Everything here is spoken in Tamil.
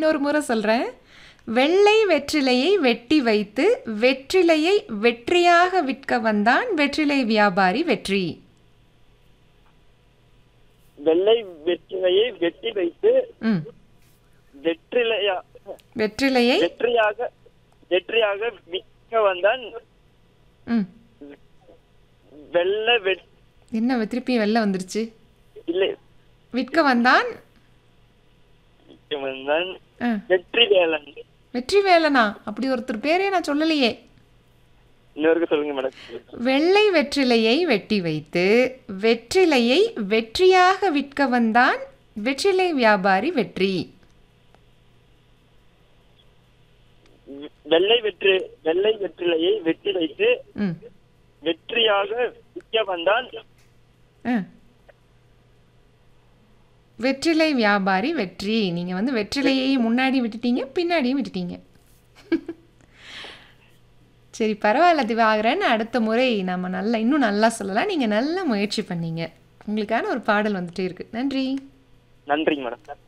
இன்னொரு முறை சொல்கிறேன் வெள்ளை வெற்றிலையை வெட்டி வைத்து வெற்றிலையை வெற்றியாக விற்க வந்தான் வெற்றிலை வியாபாரி வெற்றி வெள்ளை வெற்றிலையை வெட்டி வைத்து ம் வெற்றிலையா வெற்றிலையை வெற்றியாக வெற்றியாக விற்க வந்தான் ம் வெள்ளை வெட் என்ன திருப்பி வெளில வந்துருச்சு இல்லை விற்க வந்தான் விற்க வந்தான் ஆ, வெற்றி வேலன் வெற்றி வேலனா அப்படி ஒருத்தர் பேரே நான் சொல்லலையே இன்னொருக்கு சொல்லுங்க மேடம் வெள்ளை வெற்றிலையை வெட்டி வைத்து வெற்றிலையை வெற்றியாக விற்க வந்தான் வெற்றிலை வியாபாரி வெற்றி வெள்ளை வெற்றி வெள்ளை வெற்றிலையை வெட்டி வைத்து ம் வெற்றியாக விற்க வந்தான் ஆ. வெற்றிலை வியாபாரி வெற்றி நீங்கள் வந்து வெற்றிலையை முன்னாடி விட்டுட்டீங்க பின்னாடியும் விட்டுட்டீங்க சரி பரவாயில்ல திவாகரன் அடுத்த முறை நம்ம நல்லா இன்னும் நல்லா சொல்லலாம் நீங்கள் நல்லா முயற்சி பண்ணீங்க உங்களுக்கான ஒரு பாடல் வந்துட்டே இருக்கு நன்றி நன்றிங்க மேடம்